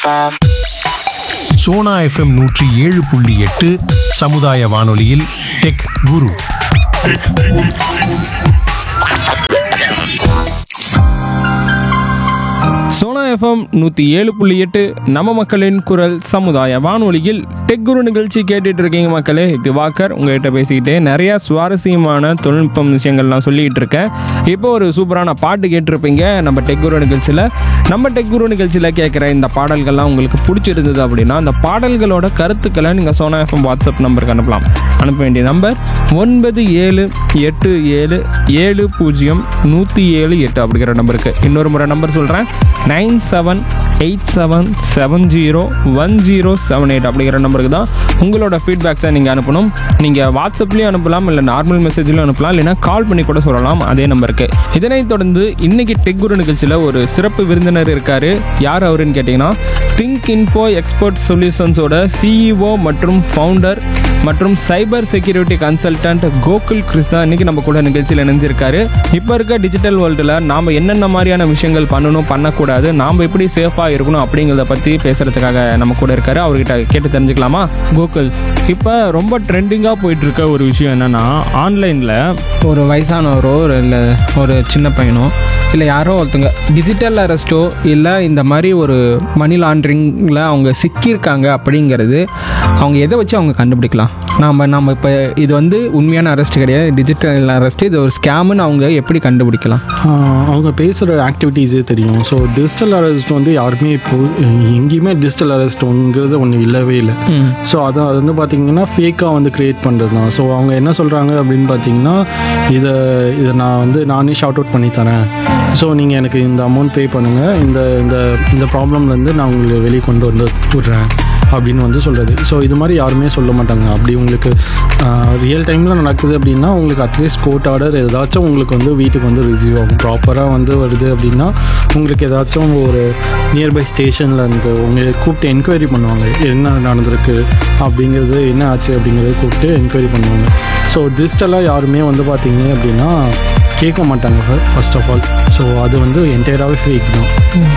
FM. Sona FM நூற்றி ஏழு புள்ளி எட்டு சமுதாய வானொலியில் டெக் குரு சோனா எஃப்எம் நூற்றி ஏழு புள்ளி எட்டு நம்ம மக்களின் குரல் சமுதாய வானொலியில் டெக் குரு நிகழ்ச்சி கேட்டுட்டு இருக்கீங்க மக்களே திவாகர் உங்ககிட்ட பேசிக்கிட்டே நிறைய சுவாரஸ்யமான தொழில்நுட்பம் விஷயங்கள் நான் சொல்லிக்கிட்டு இருக்கேன் இப்போ ஒரு சூப்பரான பாட்டு கேட்டிருப்பீங்க நம்ம டெக் குரு நிகழ்ச்சியில் நம்ம டெக் குரு நிகழ்ச்சியில் கேட்குற இந்த பாடல்கள்லாம் உங்களுக்கு பிடிச்சிருந்தது அப்படின்னா அந்த பாடல்களோட கருத்துக்களை நீங்கள் சோனா எஃப்எம் வாட்ஸ்அப் நம்பருக்கு அனுப்பலாம் அனுப்ப வேண்டிய நம்பர் ஒன்பது ஏழு எட்டு ஏழு ஏழு பூஜ்ஜியம் நூற்றி ஏழு எட்டு அப்படிங்கிற நம்பருக்கு இன்னொரு முறை நம்பர் சொல்கிறேன் nine seven eight seven seven zero one zero seven eight அப்படிங்கிற நம்பருக்கு தான் உங்களோட ஃபீட்பேக்ஸை நீங்கள் அனுப்பணும் நீங்கள் வாட்ஸ்அப்லேயும் அனுப்பலாம் இல்லை நார்மல் மெசேஜ்லையும் அனுப்பலாம் இல்லைனா கால் பண்ணி கூட சொல்லலாம் அதே நம்பருக்கு இதனைத் தொடர்ந்து இன்னைக்கு டெக் குரு நிகழ்ச்சியில் ஒரு சிறப்பு விருந்தினர் இருக்காரு யார் அவருன்னு கேட்டிங்கன்னா திங்க் இன்ஃபோ எக்ஸ்பர்ட் சொல்யூஷன்ஸோட சிஇஓ மற்றும் ஃபவுண்டர் மற்றும் cyber security consultant Gokul Krishna இன்னைக்கு நம்ம கூட நிகழ்ச்சியில் இணைஞ்சிருக்காரு இப்போ இருக்க டிஜிட்டல் வேர்ல்டில் நாம் என்னென்ன மாதிரியான விஷயங்கள் பண்ணணும் பண்ணக்கூடாது நாம் எப்படி சேஃபாக இருக்கணும் அப்படிங்கிறத பற்றி பேசுகிறதுக்காக நம்ம கூட இருக்காரு அவர்கிட்ட கேட்டு தெரிஞ்சுக்கலாமா கோகுல் இப்போ ரொம்ப ட்ரெண்டிங்காக போயிட்டு இருக்க ஒரு விஷயம் என்னென்னா ஆன்லைனில் ஒரு வயசானவரோ இல்லை ஒரு சின்ன பையனோ இல்லை யாரோ ஒருத்தங்க டிஜிட்டல் அரெஸ்ட்டோ இல்லை இந்த மாதிரி ஒரு மணி லாண்ட்ரிங்கில் அவங்க சிக்கியிருக்காங்க அப்படிங்கிறது அவங்க எதை வச்சு அவங்க கண்டுபிடிக்கலாம் நாம் நம்ம இப்போ இது வந்து உண்மையான அரெஸ்ட் கிடையாது டிஜிட்டல் அரெஸ்ட் இது ஒரு ஸ்கேமுன்னு அவங்க எப்படி கண்டுபிடிக்கலாம் ஆஹ் அவங்க பேசுகிற ஆக்டிவிட்டீஸே தெரியும் ஸோ டிஜிட்டல் அரெஸ்ட் வந்து யாருமே இப்போ எங்கேயுமே டிஜிட்டல் அரெஸ்ட்ங்கிறது ஒன்று இல்லவே இல்லை ஸோ அது அது வந்து பார்த்தீங்கன்னா ஃபேக்காக வந்து க்ரியேட் பண்ணுறது தான் ஸோ அவங்க என்ன சொல்கிறாங்க அப்படின்னு பார்த்தீங்கன்னா இதை இதை நான் வந்து நானே ஷார்ட் அவுட் பண்ணி தரேன் ஸோ நீங்கள் எனக்கு இந்த அமௌண்ட் பே பண்ணுங்கள் இந்த இந்த இந்த ப்ராப்ளம்லேருந்து நான் உங்களை வெளியே கொண்டு வந்து விட்றேன் அப்படின்னு வந்து சொல்கிறது ஸோ இது மாதிரி யாருமே சொல்ல மாட்டாங்க அப்படி உங்களுக்கு ரியல் டைமில் நடக்குது அப்படின்னா உங்களுக்கு அட்லீஸ்ட் கோர்ட் ஆர்டர் ஏதாச்சும் உங்களுக்கு வந்து வீட்டுக்கு வந்து ரிசீவ் ஆகும் ப்ராப்பராக வந்து வருது அப்படின்னா உங்களுக்கு ஏதாச்சும் ஒரு நியர்பை ஸ்டேஷனில் இருந்து உங்களை கூப்பிட்டு என்கொயரி பண்ணுவாங்க என்ன நடந்திருக்கு அப்படிங்கிறது என்ன ஆச்சு அப்படிங்கிறத கூப்பிட்டு என்கொயரி பண்ணுவாங்க ஸோ டிஜிட்டலாக யாருமே வந்து பார்த்தீங்க அப்படின்னா கேட்க மாட்டாங்க ஃபர்ஸ்ட் ஆஃப் ஆல் ஸோ அது வந்து என்டையராகவே ஃபேக் தான்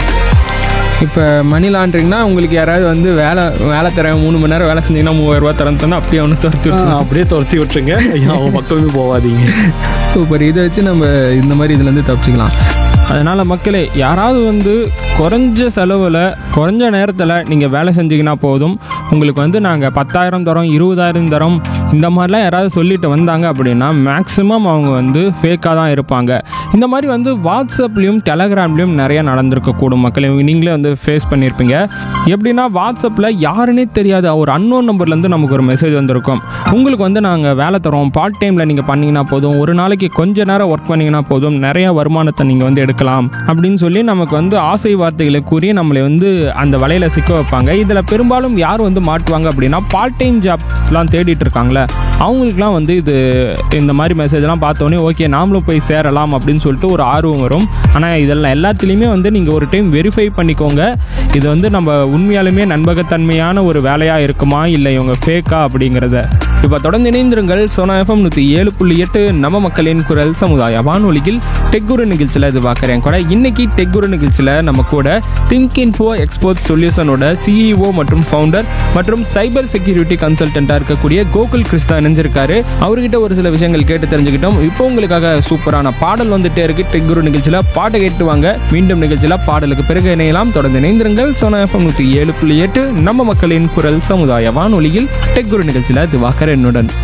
இப்போ மணி லாண்ட்ரிங்னா உங்களுக்கு யாராவது வந்து வேலை வேலை தரேன் மூணு மணி நேரம் வேலை செஞ்சீங்கன்னா மூவாயிரம் ரூபா தரேன் சொன்னா அப்படியே ஒன்று துரத்தி ஆ, அப்படியே துரத்தி விட்டுருங்க அவங்க பக்கமே போகாதீங்க சூப்பர் இதை வச்சு நம்ம இந்த மாதிரி இதுலேருந்து தப்பிச்சுக்கலாம் அதனால் மக்களே யாராவது வந்து குறைஞ்ச செலவில் குறைஞ்ச நேரத்தில் நீங்கள் வேலை செஞ்சீங்கன்னா போதும் உங்களுக்கு வந்து நாங்கள் பத்தாயிரம் தரோம் இருபதாயிரம் தரோம் இந்த மாதிரிலாம் யாராவது சொல்லிட்டு வந்தாங்க அப்படின்னா மேக்ஸிமம் அவங்க வந்து ஃபேக்காக தான் இருப்பாங்க இந்த மாதிரி வந்து வாட்ஸ்அப்லேயும் டெலகிராம்லேயும் நிறைய நடந்திருக்கக்கூடும் மக்களே நீங்களே வந்து ஃபேஸ் பண்ணியிருப்பீங்க எப்படின்னா வாட்ஸ்அப்பில் யாருன்னே தெரியாத ஒரு அன்னோன் நம்பர்லேருந்து நமக்கு ஒரு மெசேஜ் வந்திருக்கும் உங்களுக்கு வந்து நாங்கள் வேலை தரோம் பார்ட் டைமில் நீங்கள் பண்ணீங்கன்னா போதும் ஒரு நாளைக்கு கொஞ்ச நேரம் ஒர்க் பண்ணீங்கன்னா போதும் நிறைய வருமானத்தை நீங்கள் வந்து எடுக்கலாம் அப்படின்னு சொல்லி நமக்கு வந்து ஆசை வார்த்தைகளை கூறி நம்மளை வந்து அந்த வலையில் சிக்க வைப்பாங்க இதில் பெரும்பாலும் யார் வந்து மாட்டுவாங்க அப்படின்னா பார்ட் டைம் ஜாப்ஸ்லாம் தேடிட்டு இருக்காங்களே அவங்களுக்குலாம் வந்து இது இந்த மாதிரி மெசேஜ்லாம் பார்த்தோன்னே ஓகே நாமளும் போய் சேரலாம் அப்படின்னு சொல்லிட்டு ஒரு ஆர்வம் வரும் ஆனால் இதெல்லாம் எல்லாத்துலேயுமே வந்து நீங்கள் ஒரு டைம் வெரிஃபை பண்ணிக்கோங்க இது வந்து நம்ம உண்மையாலுமே நண்பகத்தன்மையான ஒரு வேலையாக இருக்குமா இல்லை இவங்க ஃபேக்கா அப்படிங்கிறத இப்போ தொடர்ந்து இணைந்திருங்கள் சோனா எஃப்எம் நூற்றி ஏழு புள்ளி எட்டு நம்ம மக்களின் குரல் சமுதாய வானொலியில் டெக்குரு நிகழ்ச்சியில் இது பார்க்குறேன் கூட இன்னைக்கு டெக்குரு நிகழ்ச்சியில் நம்ம கூட திங்க் இன்ஃபோ எக்ஸ்போர்ட் சொல்யூஷனோட சிஇஓ மற்றும் ஃபவுண்டர் மற்றும் சைபர் செக்யூரிட்டி கன்சல்டண்ட்டாக இருக்கக்கூடிய கோகுல் கிருஷ்ணா இணைஞ்சிருக்காரு அவர்கிட்ட ஒரு சில விஷயங்கள் கேட்டு தெரிஞ்சுக்கிட்டோம் இப்போ உங்களுக்காக சூப்பரான பாடல் வந்துட்டே இருக்கு டெக்குரு நிகழ்ச்சியில் பாட்டை கேட்டு வாங்க மீண்டும் நிகழ்ச்சியில் பாடலுக்கு பிறகு இணையலாம் தொடர்ந்து இணைந்திருங்கள் சோனா எஃப்எம் நூற்றி ஏழு புள்ளி எட்டு நம்ம மக்களின் குரல் சமுதாய வானொலியில் டெக்குரு நிகழ்ச்சியில் திவாகர் என்னுடன்